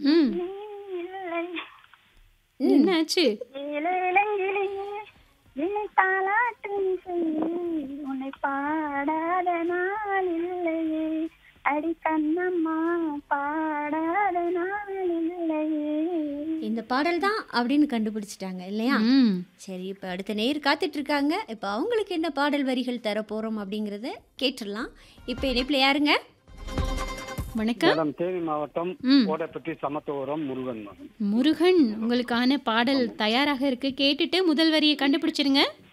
ம் நீ இல்லை என்னாச்சு இளங்கிளியே என்னை தாளாட்டும் சொல்லி உன்னை பாடாத நாள் இல்லையே அடி கண்ணம்மா பாடாத நாள் இல்லையே இந்த பாடல் தான் அப்படின்னு கண்டுபிடிச்சிட்டாங்க இல்லையா ம் சரி இப்போ அடுத்த நேர் காத்துட்டு இருக்காங்க இப்போ அவங்களுக்கு என்ன பாடல் வரிகள் தர போறோம் அப்படிங்கறத கேட்டுடலாம் இப்போ இணைப்பில் யாருங்க வணக்கம் மேடம் தேனி மாவட்டம் ம் கோடைப்பட்டி சமத்துவரம் முருகன் மேடம் முருகன் உங்களுக்கான பாடல் தயாராக இருக்கு கேட்டுட்டு முதல் வரியை கண்டுபிடிச்சிருங்க